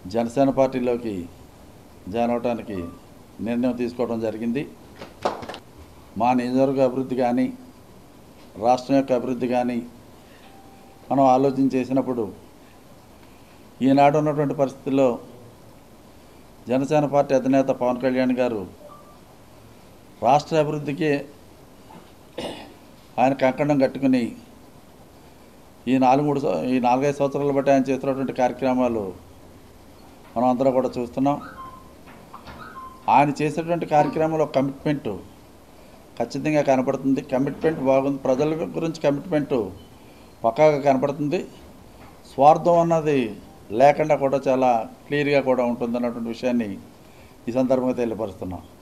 జనసేన పార్టీలోకి జాయిన్ అవడానికి నిర్ణయం తీసుకోవడం జరిగింది మా నియోజకవర్గ అభివృద్ధి కానీ రాష్ట్రం యొక్క అభివృద్ధి కానీ మనం ఆలోచన చేసినప్పుడు ఈనాడు ఉన్నటువంటి పరిస్థితుల్లో జనసేన పార్టీ అధినేత పవన్ కళ్యాణ్ గారు రాష్ట్ర అభివృద్ధికి ఆయన కంకణం కట్టుకుని ఈ నాలుగు మూడు సం- ఈ నాలుగైదు సంవత్సరాలు బట్టి ఆయన చేస్తున్నటువంటి కార్యక్రమాలు మనం అందరం కూడా చూస్తున్నాం ఆయన చేసేటువంటి కార్యక్రమంలో కమిట్మెంట్ ఖచ్చితంగా కనపడుతుంది కమిట్మెంట్ బాగుంది ప్రజల గురించి కమిట్మెంట్ పక్కాగా కనపడుతుంది స్వార్థం అన్నది లేకుండా కూడా చాలా క్లియర్గా కూడా ఉంటుంది అన్నటువంటి విషయాన్ని ఈ సందర్భంగా తెలియపరుస్తున్నాం